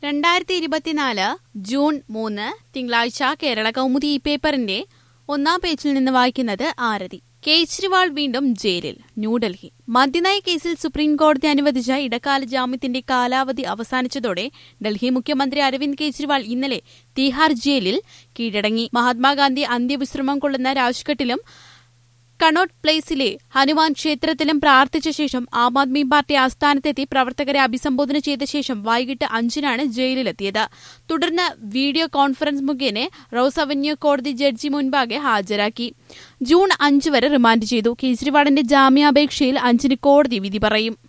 രണ്ടായിരത്തി ഇരുപത്തിനാല് ജൂൺ മൂന്ന് തിങ്കളാഴ്ച കേരള കൗമുദി ഈ പേപ്പറിന്റെ ഒന്നാം പേജിൽ നിന്ന് വായിക്കുന്നത് ആരതി കേജ്രിവാൾ വീണ്ടും ജയിലിൽ ന്യൂഡൽഹി മദ്യനയ കേസിൽ സുപ്രീം കോടതി അനുവദിച്ച ഇടക്കാല ജാമ്യത്തിന്റെ കാലാവധി അവസാനിച്ചതോടെ ഡൽഹി മുഖ്യമന്ത്രി അരവിന്ദ് കെജ്രിവാൾ ഇന്നലെ തീഹാർ ജയിലിൽ കീഴടങ്ങി മഹാത്മാഗാന്ധി അന്ത്യവിശ്രമം കൊള്ളുന്ന രാജ്ഘട്ടിലും കണോട്ട് പ്ലേസിലെ ഹനുമാൻ ക്ഷേത്രത്തിലും പ്രാർത്ഥിച്ച ശേഷം ആം ആദ്മി പാർട്ടി ആസ്ഥാനത്തെത്തി പ്രവർത്തകരെ അഭിസംബോധന ചെയ്ത ശേഷം വൈകിട്ട് അഞ്ചിനാണ് ജയിലിലെത്തിയത് തുടർന്ന് വീഡിയോ കോൺഫറൻസ് മുഖേന റോസ് അവന്യൂ കോടതി ജഡ്ജി മുൻപാകെ ഹാജരാക്കി ജൂൺ അഞ്ച് വരെ റിമാൻഡ് ചെയ്തു കേജ്രിവാളിന്റെ ജാമ്യാപേക്ഷയിൽ അഞ്ചിന് കോടതി വിധി പറയും